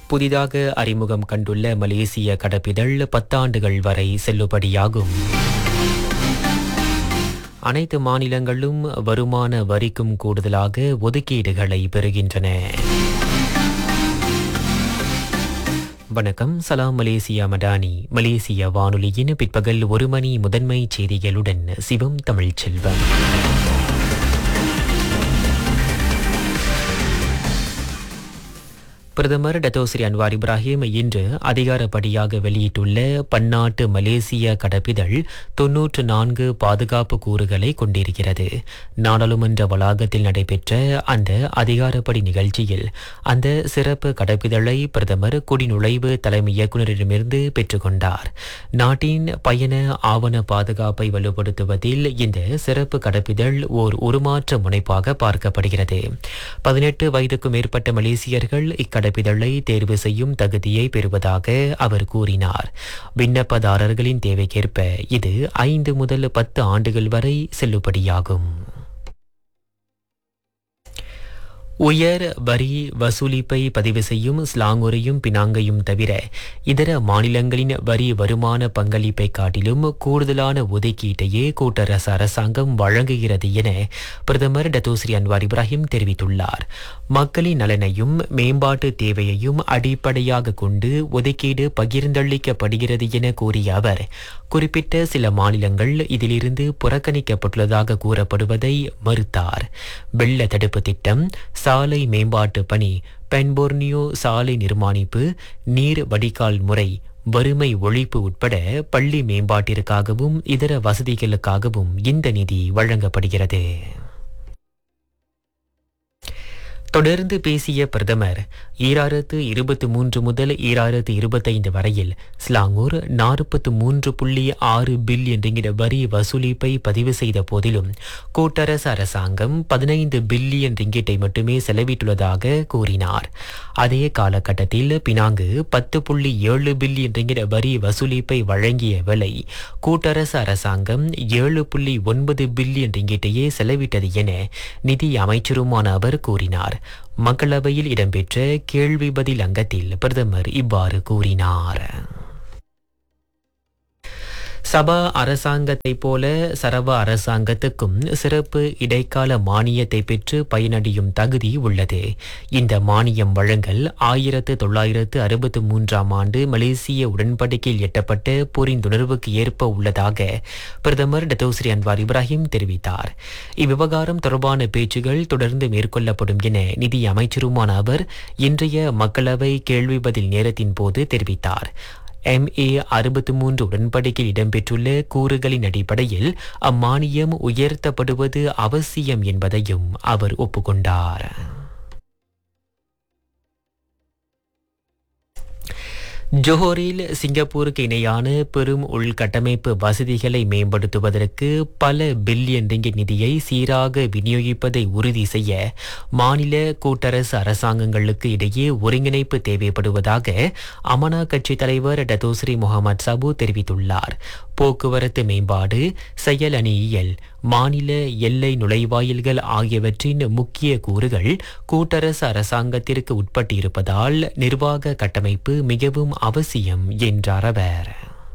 புதிதாக அறிமுகம் கண்டுள்ள மலேசிய கடப்பிதழ் பத்தாண்டுகள் வரை செல்லுபடியாகும் அனைத்து மாநிலங்களும் வருமான வரிக்கும் கூடுதலாக ஒதுக்கீடுகளை பெறுகின்றன வணக்கம் சலாம் மலேசியா மடானி மலேசிய வானொலியின் பிற்பகல் ஒரு மணி முதன்மை செய்திகளுடன் சிவம் தமிழ்ச் செல்வம் பிரதமர் டத்தோஸ்ரீ அன்வார் இப்ராஹிம் இன்று அதிகாரப்படியாக வெளியிட்டுள்ள பன்னாட்டு மலேசிய கடப்பிதழ் தொன்னூற்று நான்கு பாதுகாப்பு கூறுகளை கொண்டிருக்கிறது நாடாளுமன்ற வளாகத்தில் நடைபெற்ற அந்த அதிகாரப்படி நிகழ்ச்சியில் அந்த சிறப்பு கடப்பிதழை பிரதமர் குடிநுழைவு தலைமை இயக்குநரிடமிருந்து பெற்றுக்கொண்டார் நாட்டின் பயண ஆவண பாதுகாப்பை வலுப்படுத்துவதில் இந்த சிறப்பு கடப்பிதழ் ஓர் உருமாற்ற முனைப்பாக பார்க்கப்படுகிறது பதினெட்டு வயதுக்கும் மேற்பட்ட மலேசியர்கள் இக்கடப்பிதழை தேர்வு செய்யும் தகுதியை பெறுவதாக அவர் கூறினார் விண்ணப்பதாரர்களின் தேவைக்கேற்ப இது ஐந்து முதல் பத்து ஆண்டுகள் வரை செல்லுபடியாகும் உயர் வரி வசூலிப்பை பதிவு செய்யும் ஸ்லாங்கூரையும் பினாங்கையும் தவிர இதர மாநிலங்களின் வரி வருமான பங்களிப்பை காட்டிலும் கூடுதலான ஒதுக்கீட்டையே கூட்டரசு அரசாங்கம் வழங்குகிறது என பிரதமர் டத்தோஸ்ரீ அன்வார் இப்ராஹிம் தெரிவித்துள்ளார் மக்களின் நலனையும் மேம்பாட்டு தேவையையும் அடிப்படையாக கொண்டு ஒதுக்கீடு பகிர்ந்தளிக்கப்படுகிறது என கூறிய அவர் குறிப்பிட்ட சில மாநிலங்கள் இதிலிருந்து புறக்கணிக்கப்பட்டுள்ளதாக கூறப்படுவதை மறுத்தார் வெள்ள தடுப்பு திட்டம் சாலை மேம்பாட்டு பணி பென்போர்னியோ சாலை நிர்மாணிப்பு நீர் வடிகால் முறை வறுமை ஒழிப்பு உட்பட பள்ளி மேம்பாட்டிற்காகவும் இதர வசதிகளுக்காகவும் இந்த நிதி வழங்கப்படுகிறது தொடர்ந்து பேசிய பிரதமர் ஈராயிரத்து இருபத்தி மூன்று முதல் ஈராயிரத்து இருபத்தைந்து வரையில் ஸ்லாங்கூர் நாற்பத்து மூன்று புள்ளி ஆறு பில்லியன் ரிங்கிட வரி வசூலிப்பை பதிவு செய்த போதிலும் கூட்டரசு அரசாங்கம் பதினைந்து பில்லியன் ரிங்கிட்டை மட்டுமே செலவிட்டுள்ளதாக கூறினார் அதே காலகட்டத்தில் பினாங்கு பத்து புள்ளி ஏழு பில்லியன் ரிங்கிட வரி வசூலிப்பை வழங்கிய வேளை கூட்டரசு அரசாங்கம் ஏழு புள்ளி ஒன்பது பில்லியன் ரிங்கிட்டையே செலவிட்டது என நிதி அமைச்சருமான அவர் கூறினார் மக்களவையில் இடம்பெற்ற கேள்வி பதில் அங்கத்தில் பிரதமர் இவ்வாறு கூறினார் சபா அரசாங்கத்தைப் போல சரவ அரசாங்கத்துக்கும் சிறப்பு இடைக்கால மானியத்தை பெற்று பயனடையும் தகுதி உள்ளது இந்த மானியம் வழங்கல் ஆயிரத்து தொள்ளாயிரத்து அறுபத்து மூன்றாம் ஆண்டு மலேசிய உடன்படிக்கையில் எட்டப்பட்ட புரிந்துணர்வுக்கு ஏற்ப உள்ளதாக பிரதமர் டத்தோஸ்ரீ அன்வார் இப்ராஹிம் தெரிவித்தார் இவ்விவகாரம் தொடர்பான பேச்சுகள் தொடர்ந்து மேற்கொள்ளப்படும் என நிதி அமைச்சருமான அவர் இன்றைய மக்களவை கேள்வி பதில் நேரத்தின் போது தெரிவித்தார் எம்ஏ அறுபத்து மூன்று உடன்படிக்கையில் இடம்பெற்றுள்ள கூறுகளின் அடிப்படையில் அம்மானியம் உயர்த்தப்படுவது அவசியம் என்பதையும் அவர் ஒப்புக்கொண்டார் ஜோஹரில் சிங்கப்பூருக்கு இணையான பெரும் உள்கட்டமைப்பு வசதிகளை மேம்படுத்துவதற்கு பல பில்லியன் ரிங்கிட் நிதியை சீராக விநியோகிப்பதை உறுதி செய்ய மாநில கூட்டரசு அரசாங்கங்களுக்கு இடையே ஒருங்கிணைப்பு தேவைப்படுவதாக அமனா கட்சி தலைவர் டத்தோஸ்ரீ முகமது சபு தெரிவித்துள்ளார் போக்குவரத்து மேம்பாடு செயல் அணியியல் மாநில எல்லை நுழைவாயில்கள் ஆகியவற்றின் முக்கிய கூறுகள் கூட்டரசு அரசாங்கத்திற்கு உட்பட்டிருப்பதால் நிர்வாக கட்டமைப்பு மிகவும் அவசியம் என்றார் அவர்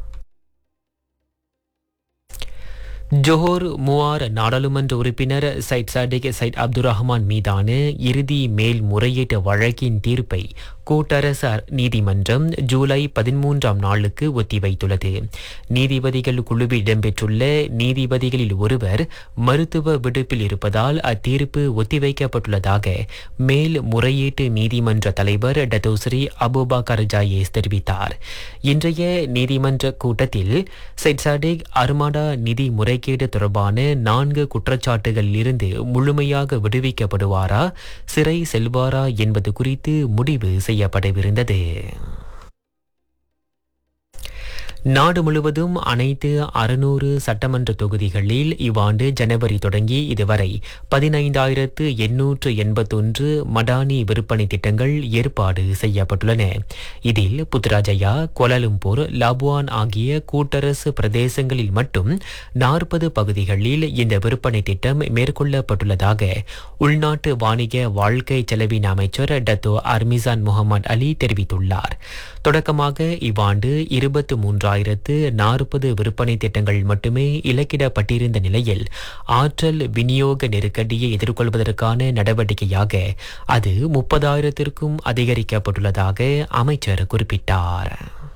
ஜோஹர் மூவார் நாடாளுமன்ற உறுப்பினர் Syed Saddiq Syed Abdul Rahman மீதான இறுதி மேல்முறையீட்டு வழக்கின் தீர்ப்பை கூட்டரசு அர்- நீதிமன்றம் ஜூலை பதிமூன்றாம் நாளுக்கு ஒத்திவைத்துள்ளது நீதிபதிகள் குழுவில் இடம்பெற்றுள்ள நீதிபதிகளில் ஒருவர் மருத்துவ விடுப்பில் இருப்பதால் அத்தீர்ப்பு ஒத்திவைக்கப்பட்டுள்ளதாக மேல் முறையீட்டு நீதிமன்ற தலைவர் டத்தோஸ்ரீ அபுபாக்கர் ஜாயேஸ் தெரிவித்தார் இன்றைய நீதிமன்ற கூட்டத்தில் சைட் சாடிக் அர்மாடா நிதி முறைகேடு தொடர்பான நான்கு குற்றச்சாட்டுகளில் இருந்து முழுமையாக விடுவிக்கப்படுவாரா சிறை செல்வாரா என்பது குறித்து முடிவு செய்யப்படவிருந்தது நாடு முழுவதும் அனைத்து அறுநூறு சட்டமன்ற தொகுதிகளில் இவ்வாண்டு ஜனவரி தொடங்கி இதுவரை பதினைந்தாயிரத்து எண்ணூற்று எண்பத்தொன்று மடானி விற்பனை திட்டங்கள் ஏற்பாடு செய்யப்பட்டுள்ளன இதில் புத்ராஜயா கோலாலும்பூர் லாபுவான் ஆகிய கூட்டரசு பிரதேசங்களில் மட்டும் நாற்பது பகுதிகளில் இந்த விற்பனை திட்டம் மேற்கொள்ளப்பட்டுள்ளதாக உள்நாட்டு வாணிக வாழ்க்கை செலவின அமைச்சர் டத்தோ அர்மிசான் முகமது அலி தெரிவித்துள்ளார் தொடக்கமாக இவ்வாண்டு இருபத்து மூன்றாயிரத்து நாற்பது விற்பனை திட்டங்கள் மட்டுமே இலக்கிடப்பட்டிருந்த நிலையில் ஆற்றல் விநியோக நெருக்கடியை எதிர்கொள்வதற்கான நடவடிக்கையாக அது முப்பதாயிரத்திற்கும் அதிகரிக்கப்பட்டுள்ளதாக அமைச்சர் குறிப்பிட்டார்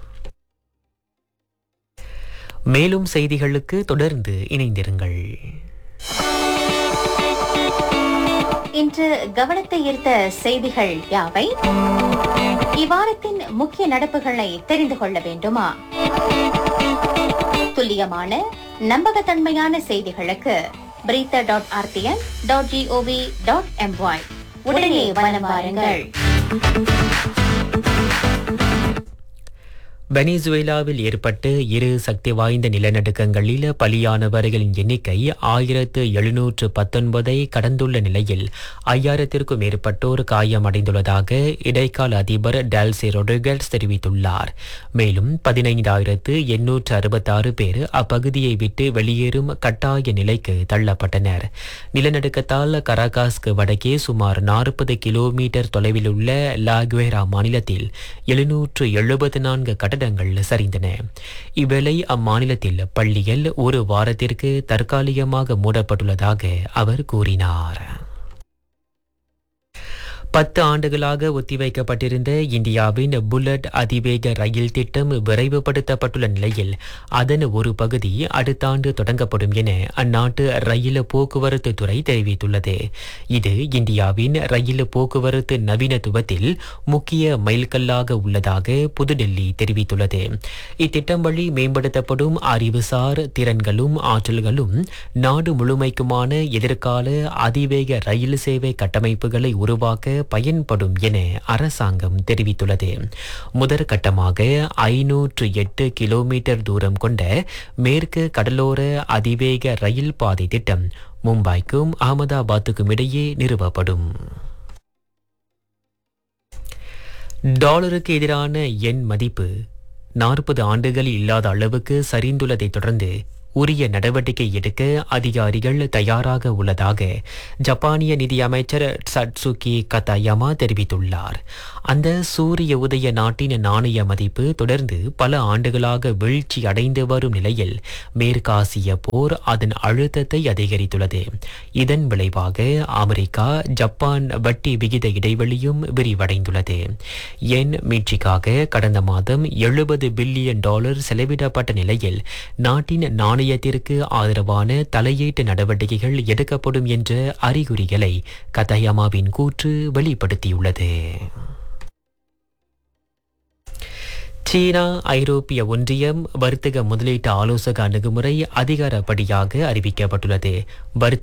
மேலும் செய்திகளுக்கு தொடர்ந்து இணைந்திருங்கள் இன்று கவனத்தை ஈர்த்த செய்திகள் யாவை இவ்வாரத்தின் முக்கிய நடப்புகளை தெரிந்து கொள்ள வேண்டுமா துல்லியமான நம்பகத்தன்மையான செய்திகளுக்கு பிரீத்த dot RTN dot GOV dot MY உடனே வலம் வாருங்கள் வெனிசுவேலாவில் ஏற்பட்ட இரு சக்தி வாய்ந்த நிலநடுக்கங்களில் பலியானவர்களின் எண்ணிக்கை ஆயிரத்து எழுநூற்று பத்தொன்பதை கடந்துள்ள நிலையில் ஐயாயிரத்திற்கும் மேற்பட்டோர் காயமடைந்துள்ளதாக இடைக்கால அதிபர் டால்சி ரொட்ரிகஸ் தெரிவித்துள்ளார் மேலும் பதினைந்தாயிரத்து எண்ணூற்று அறுபத்தாறு பேர் அப்பகுதியை விட்டு வெளியேறும் கட்டாய நிலைக்கு தள்ளப்பட்டனர் நிலநடுக்கத்தால் கராகாஸ்க்கு வடக்கே சுமார் நாற்பது கிலோமீட்டர் தொலைவில் உள்ள லாகுவேரா மாநிலத்தில் எழுநூற்று எழுபத்து நான்கு கட்டடங்கள் சரிந்தன இவ்வேளை அம்மாநிலத்தில் பள்ளிகள் ஒரு வாரத்திற்கு தற்காலிகமாக மூடப்பட்டுள்ளதாக அவர் கூறினார் பத்து ஆண்டுகளாக ஒத்திவைக்கப்பட்டிருந்த இந்தியாவின் புல்லட் அதிவேக ரயில் திட்டம் விரைவுபடுத்தப்பட்டுள்ள நிலையில் அதன் ஒரு பகுதி அடுத்த ஆண்டு தொடங்கப்படும் என அந்நாட்டு ரயில் போக்குவரத்து துறை தெரிவித்துள்ளது இது இந்தியாவின் ரயில் போக்குவரத்து நவீனத்துவத்தில் முக்கிய மைல்கல்லாக உள்ளதாக புதுடெல்லி தெரிவித்துள்ளது இத்திட்டம் வழி மேம்படுத்தப்படும் அறிவுசார் திறன்களும் ஆற்றல்களும் நாடு முழுமைக்குமான எதிர்கால அதிவேக ரயில் சேவை கட்டமைப்புகளை உருவாக்க பயன்படும் என அரசாங்கம் தெரிவித்துள்ளது முதற்கட்டமாக ஐநூற்று எட்டு கிலோமீட்டர் தூரம் கொண்ட மேற்கு கடலோர அதிவேக ரயில் பாதை திட்டம் மும்பைக்கும் அகமதாபாத்துக்கும் இடையே நிறுவப்படும் டாலருக்கு எதிரான எண் மதிப்பு நாற்பது ஆண்டுகளில் இல்லாத அளவுக்கு சரிந்துள்ளதைத் தொடர்ந்து உரிய நடவடிக்கை எடுக்க அதிகாரிகள் தயாராக உள்ளதாக ஜப்பானிய நிதியமைச்சர் சட்சுகி கதாயமா தெரிவித்துள்ளார் அந்த சூரிய உதய நாட்டின் நாணய மதிப்பு தொடர்ந்து பல ஆண்டுகளாக வீழ்ச்சி அடைந்து வரும் நிலையில் மேற்காசிய போர் அதன் அழுத்தத்தை அதிகரித்துள்ளது இதன் விளைவாக அமெரிக்கா ஜப்பான் வட்டி விகித இடைவெளியும் விரிவடைந்துள்ளது என் மீட்சிக்காக கடந்த மாதம் எழுபது பில்லியன் டாலர் செலவிடப்பட்ட நிலையில் நாட்டின் நாணயத்திற்கு ஆதரவான தலையீட்டு நடவடிக்கைகள் எடுக்கப்படும் என்ற அறிகுறிகளை கதயமாவின் கூற்று வெளிப்படுத்தியுள்ளது சீனா ஐரோப்பிய ஒன்றியம் வர்த்தக முதலீட்டு ஆலோசக அணுகுமுறை அதிகாரப்படியாக அறிவிக்கப்பட்டுள்ளது வர்த்தக